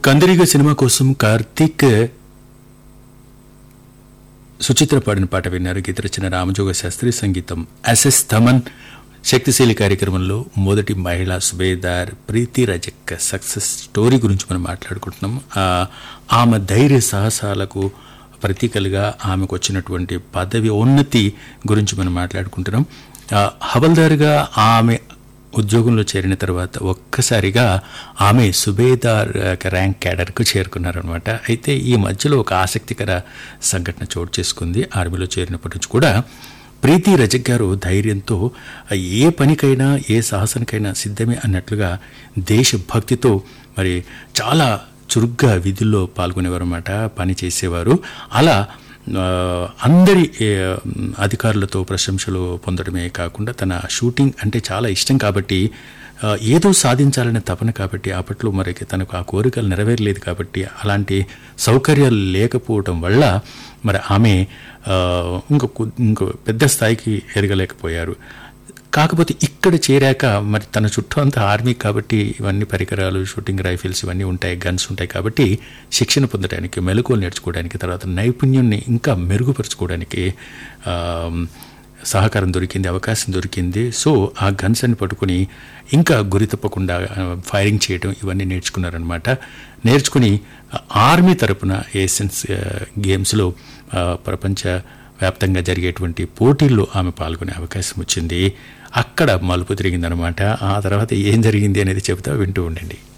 కందిరిగ cinema కోసం కార్తీక్ సుచిత్ర పాడిన పాట విన్నారు గీత రచన రామజోగ శాస్త్రి సంగీతం ఎస్ఎస్ థమన్ శక్తిశీలి కార్యక్రమంలో మొదటి మహిళా సుబేదార్ ప్రీతి రజక్ సక్సెస్ స్టోరీ గురించి మనం మాట్లాడుకుంటున్నాం ఆ, ఆమె ధైర్య సాహసాలకు ప్రతీకలుగా ఆమెకు వచ్చినటువంటి పదవి ఉన్నతి గురించి మనం మాట్లాడుకుంటున్నాం ఆ, హవల్దార్గా ఆమె ఉద్యోగంలో చేరిన తర్వాత ఒక్కసారిగా ఆమె సుబేదార్ ఆ, ర్యాంక్ క్యాడర్కు చేరుకున్నారనమాట అయితే ఈ మధ్యలో ఒక ఆసక్తికర సంఘటన చోటు చేసుకుంది ఆర్మీలో చేరినప్పటి నుంచి కూడా ప్రీతి రజక్ గారు ధైర్యంతో ఏ పనికైనా ఏ సాహసానికైనా సిద్ధమే అన్నట్లుగా దేశభక్తితో మరి చాలా చురుగ్గా విధుల్లో పాల్గొనేవారు అనమాట పని చేసేవారు అలా ఆ, అందరి ఏ, అధికారులతో ప్రశంసలు పొందడమే కాకుండా తన షూటింగ్ అంటే చాలా ఇష్టం కాబట్టి ఆ, ఏదో సాధించాలనే తపన కాబట్టి అప్పట్లో మరి తనకు ఆ కోరికలు నెరవేరలేదు కాబట్టి అలాంటి సౌకర్యాలు లేకపోవడం వల్ల మరి ఆమె ఆ, ఇంకో కొ- ఇంకో పెద్ద స్థాయికి ఎదగలేకపోయారు కాకపోతే ఇక్కడ చేరాక మరి తన చుట్టూ అంతా ఆర్మీ కాబట్టి ఇవన్నీ పరికరాలు షూటింగ్ రైఫిల్స్ ఇవన్నీ ఉంటాయి గన్స్ ఉంటాయి కాబట్టి శిక్షణ పొందడానికి మెలకువలు నేర్చుకోవడానికి తర్వాత నైపుణ్యాన్ని ఇంకా మెరుగుపరుచుకోవడానికి ఆ, సహకారం దొరికింది అవకాశం దొరికింది సో ఆ గన్స్ అని పట్టుకుని ఇంకా గురి తప్పకుండా ఆ, ఫైరింగ్ చేయడం ఇవన్నీ నేర్చుకున్నారనమాట నేర్చుకుని ఆ, ఆర్మీ తరపున ఏషియన్స్ ఆ, గేమ్స్లో ఆ, ప్రపంచ వ్యాప్తంగా జరిగేటువంటి పోటీల్లో ఆమె పాల్గొనే అవకాశం వచ్చింది అక్కడ మలుపు తిరిగిందనమాట ఆ తర్వాత ఏం జరిగింది అనేది చెబుతా వింటూ ఉండండి